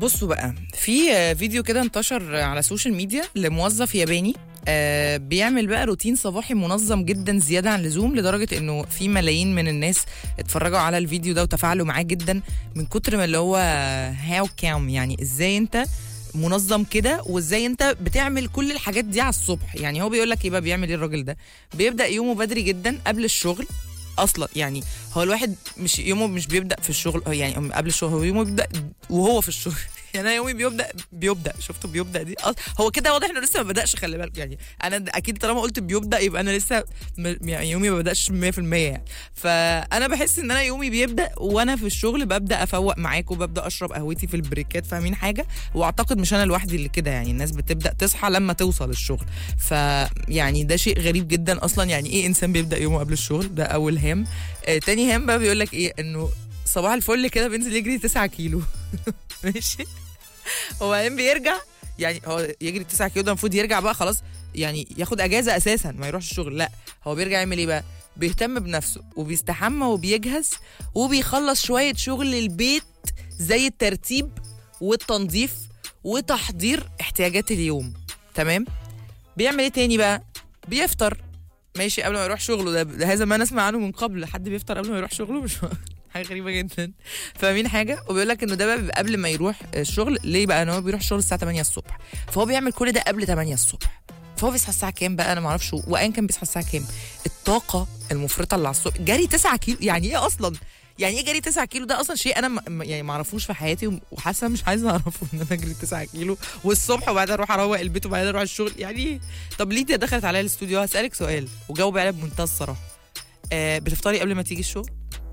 بصوا بقى في آه، فيديو كده انتشر على السوشيال ميديا لموظف ياباني آه بيعمل بقى روتين صباحي منظم جدا زياده عن اللزوم لدرجه انه في ملايين من الناس اتفرجوا على الفيديو ده وتفاعلوا معاه جدا من كتر ما اللي هو هاو كام يعني ازاي انت منظم كده وازاي انت بتعمل كل الحاجات دي على الصبح يعني هو بيقول لك ايه بقى بيعمل ايه الراجل ده بيبدا يومه بدري جدا قبل الشغل اصلا يعني هو الواحد مش يومه مش بيبدا في الشغل هو يعني قبل الشغل هو يومه بيبدا وهو في الشغل يعني انا يومي بيبدا بيبدا شفتوا بيبدا دي أص- هو كده واضح انه لسه ما بداش خلي بالك يعني انا د- اكيد طالما قلت بيبدا يبقى انا لسه م- يعني يومي ما بداش 100% يعني فانا بحس ان انا يومي بيبدا وانا في الشغل ببدا افوق معاكم وببدا اشرب قهوتي في البريكات فاهمين حاجه واعتقد مش انا لوحدي اللي كده يعني الناس بتبدا تصحى لما توصل الشغل فيعني ده شيء غريب جدا اصلا يعني ايه انسان بيبدا يومه قبل الشغل ده اول هام آه تاني هام بقى بيقول لك ايه انه صباح الفل كده بينزل يجري 9 كيلو ماشي وبعدين بيرجع يعني هو يجري 9 كيلو ده المفروض يرجع بقى خلاص يعني ياخد اجازه اساسا ما يروحش الشغل لا هو بيرجع يعمل ايه بقى بيهتم بنفسه وبيستحمى وبيجهز وبيخلص شويه شغل البيت زي الترتيب والتنظيف وتحضير احتياجات اليوم تمام بيعمل ايه تاني بقى بيفطر ماشي قبل ما يروح شغله ده, ده هذا ما نسمع عنه من قبل حد بيفطر قبل ما يروح شغله مش حاجه غريبه جدا فاهمين حاجه وبيقول لك انه ده بقى بيبقى قبل ما يروح الشغل ليه بقى ان هو بيروح الشغل الساعه 8 الصبح فهو بيعمل كل ده قبل 8 الصبح فهو بيصحى الساعه كام بقى انا ما اعرفش وايا كان بيصحى الساعه كام الطاقه المفرطه اللي على الصبح جري 9 كيلو يعني ايه اصلا يعني ايه جري 9 كيلو ده اصلا شيء انا م- م- يعني ما اعرفوش في حياتي وحاسه مش عايزه اعرفه ان انا اجري 9 كيلو والصبح وبعدين اروح اروق البيت وبعدين اروح الشغل يعني ايه طب ليديا دخلت عليا الاستوديو هسالك سؤال وجاوبي عليه بمنتهى الصراحه آه بتفطري قبل ما تيجي الشغل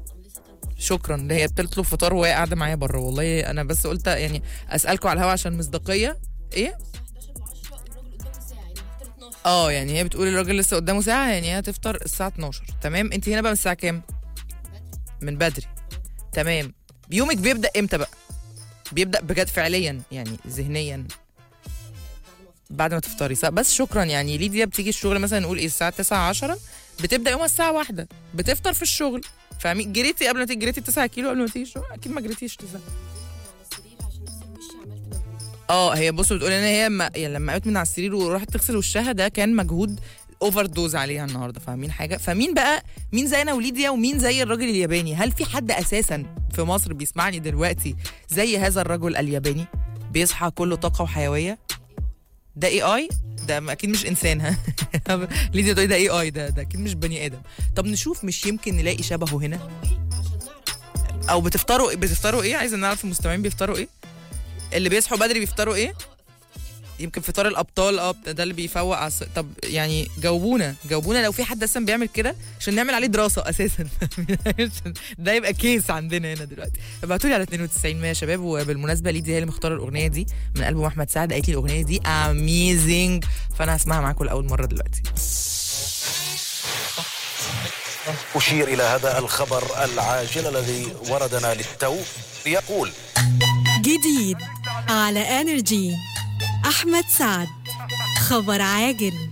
شكرا ده هي بتطلب فطار وهي قاعده معايا بره والله انا بس قلت يعني اسالكم على الهوا عشان مصداقيه ايه اه يعني هي بتقول الراجل لسه قدامه ساعه يعني هي هتفطر الساعه 12 تمام انت هنا بقى من الساعه كام من بدري تمام يومك بيبدا امتى بقى بيبدا بجد فعليا يعني ذهنيا بعد ما تفطري صح بس شكرا يعني ليديا بتيجي الشغل مثلا نقول ايه الساعه 9 10 بتبدا يومها الساعه واحدة بتفطر في الشغل فاهمين جريتي قبل ما تيجي جريتي 9 كيلو قبل ما تيجي الشغل اكيد ما جريتيش 9 اه هي بصوا بتقول ان هي ما يعني لما قامت من على السرير وراحت تغسل وشها ده كان مجهود اوفر دوز عليها النهارده فاهمين حاجه فمين بقى مين زينا وليديا ومين زي الراجل الياباني هل في حد اساسا في مصر بيسمعني دلوقتي زي هذا الرجل الياباني بيصحى كله طاقه وحيويه ده اي اي ده م- اكيد مش انسان ها ليديا تقول ده اي اي ده ده اكيد مش بني ادم طب نشوف مش يمكن نلاقي شبهه هنا او بتفطروا بتفطروا ايه عايزه نعرف المستمعين بيفطروا ايه اللي بيصحوا بدري بيفطروا ايه يمكن فطار الابطال اه ده اللي بيفوق على الص- طب يعني جاوبونا جاوبونا لو في حد اساسا بيعمل كده عشان نعمل عليه دراسه اساسا عشان ده يبقى كيس عندنا هنا دلوقتي ابعتوا لي على 92 100 يا شباب وبالمناسبه ليدي هي اللي مختاره الاغنيه دي من البوم احمد سعد قالت لي الاغنيه دي اميزنج فانا هسمعها معاكم لاول مره دلوقتي أشير إلى هذا الخبر العاجل الذي وردنا للتو يقول جديد على انرجي احمد سعد خبر عاجل